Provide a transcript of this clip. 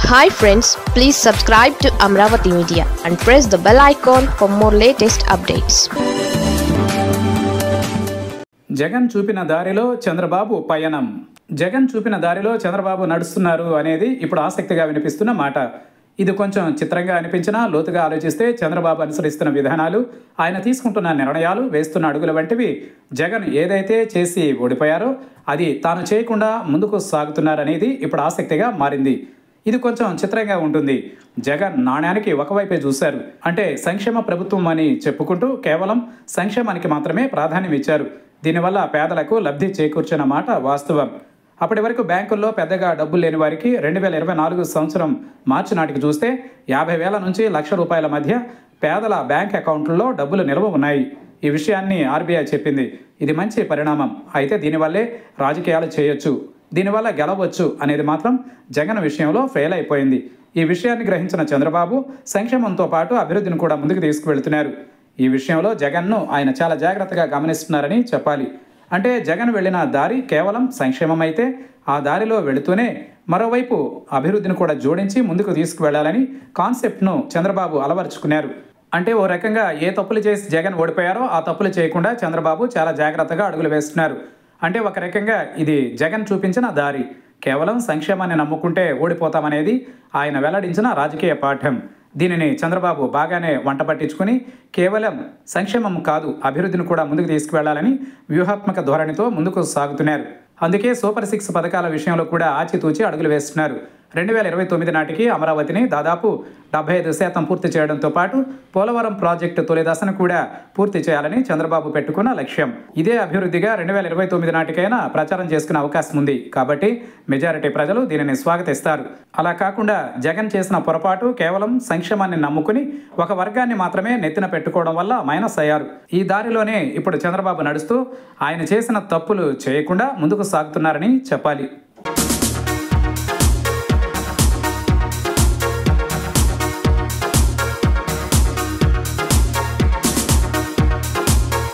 hi friends please subscribe to Amaravati media and press the bell icon for more latest updates Jagan చూపిన దారిలో చంద్రబాబు పయనం జగన్ చూపిన దారిలో చంద్రబాబు నడుస్తున్నారు అనేది ఇప్పుడు ఆసక్తిగా వినిపిస్తున్న మాట ఇది కొంచెం చిత్రంగా అనిపించినా లోతుగా ఆలోచిస్తే చంద్రబాబు అనుసరిస్తున్న విధానాలు ఆయన తీసుకుంటున్న నిర్ణయాలు వేస్తున్న అడుగుల వంటివి జగన్ ఏదైతే చేసి ఓడిపోయారో అది తాను చేయకుండా ముందుకు సాగుతున్నారనేది ఇప్పుడు ఆసక్తిగా మారింది ఇది కొంచెం చిత్రంగా ఉంటుంది జగన్ నాణ్యానికి ఒకవైపే చూశారు అంటే సంక్షేమ ప్రభుత్వం అని చెప్పుకుంటూ కేవలం సంక్షేమానికి మాత్రమే ప్రాధాన్యం ఇచ్చారు దీనివల్ల పేదలకు లబ్ధి చేకూర్చిన మాట వాస్తవం అప్పటి వరకు బ్యాంకుల్లో పెద్దగా డబ్బులు లేని వారికి రెండు వేల ఇరవై నాలుగు సంవత్సరం మార్చి నాటికి చూస్తే యాభై వేల నుంచి లక్ష రూపాయల మధ్య పేదల బ్యాంక్ అకౌంట్లలో డబ్బులు నిల్వ ఉన్నాయి ఈ విషయాన్ని ఆర్బీఐ చెప్పింది ఇది మంచి పరిణామం అయితే దీనివల్లే రాజకీయాలు చేయొచ్చు దీనివల్ల గెలవచ్చు అనేది మాత్రం జగన్ విషయంలో ఫెయిల్ అయిపోయింది ఈ విషయాన్ని గ్రహించిన చంద్రబాబు సంక్షేమంతో పాటు అభివృద్ధిని కూడా ముందుకు తీసుకువెళ్తున్నారు ఈ విషయంలో జగన్ను ఆయన చాలా జాగ్రత్తగా గమనిస్తున్నారని చెప్పాలి అంటే జగన్ వెళ్ళిన దారి కేవలం సంక్షేమం అయితే ఆ దారిలో వెళుతూనే మరోవైపు అభివృద్ధిని కూడా జోడించి ముందుకు తీసుకువెళ్లాలని కాన్సెప్ట్ను చంద్రబాబు అలవరుచుకున్నారు అంటే ఓ రకంగా ఏ తప్పులు చేసి జగన్ ఓడిపోయారో ఆ తప్పులు చేయకుండా చంద్రబాబు చాలా జాగ్రత్తగా అడుగులు వేస్తున్నారు అంటే ఒక రకంగా ఇది జగన్ చూపించిన దారి కేవలం సంక్షేమాన్ని నమ్ముకుంటే ఓడిపోతామనేది ఆయన వెల్లడించిన రాజకీయ పాఠం దీనిని చంద్రబాబు బాగానే వంట పట్టించుకుని కేవలం సంక్షేమం కాదు అభివృద్ధిని కూడా ముందుకు తీసుకువెళ్లాలని వ్యూహాత్మక ధోరణితో ముందుకు సాగుతున్నారు అందుకే సూపర్ సిక్స్ పథకాల విషయంలో కూడా ఆచితూచి అడుగులు వేస్తున్నారు రెండు వేల ఇరవై తొమ్మిది నాటికి అమరావతిని దాదాపు డెబ్బై ఐదు శాతం పూర్తి చేయడంతో పాటు పోలవరం ప్రాజెక్టు తొలి దశను కూడా పూర్తి చేయాలని చంద్రబాబు పెట్టుకున్న లక్ష్యం ఇదే అభివృద్ధిగా రెండు వేల ఇరవై తొమ్మిది నాటికైనా ప్రచారం చేసుకునే అవకాశం ఉంది కాబట్టి మెజారిటీ ప్రజలు దీనిని స్వాగతిస్తారు అలా కాకుండా జగన్ చేసిన పొరపాటు కేవలం సంక్షేమాన్ని నమ్ముకుని ఒక వర్గాన్ని మాత్రమే నెత్తిన పెట్టుకోవడం వల్ల మైనస్ అయ్యారు ఈ దారిలోనే ఇప్పుడు చంద్రబాబు నడుస్తూ ఆయన చేసిన తప్పులు చేయకుండా ముందుకు సాగుతున్నారని చెప్పాలి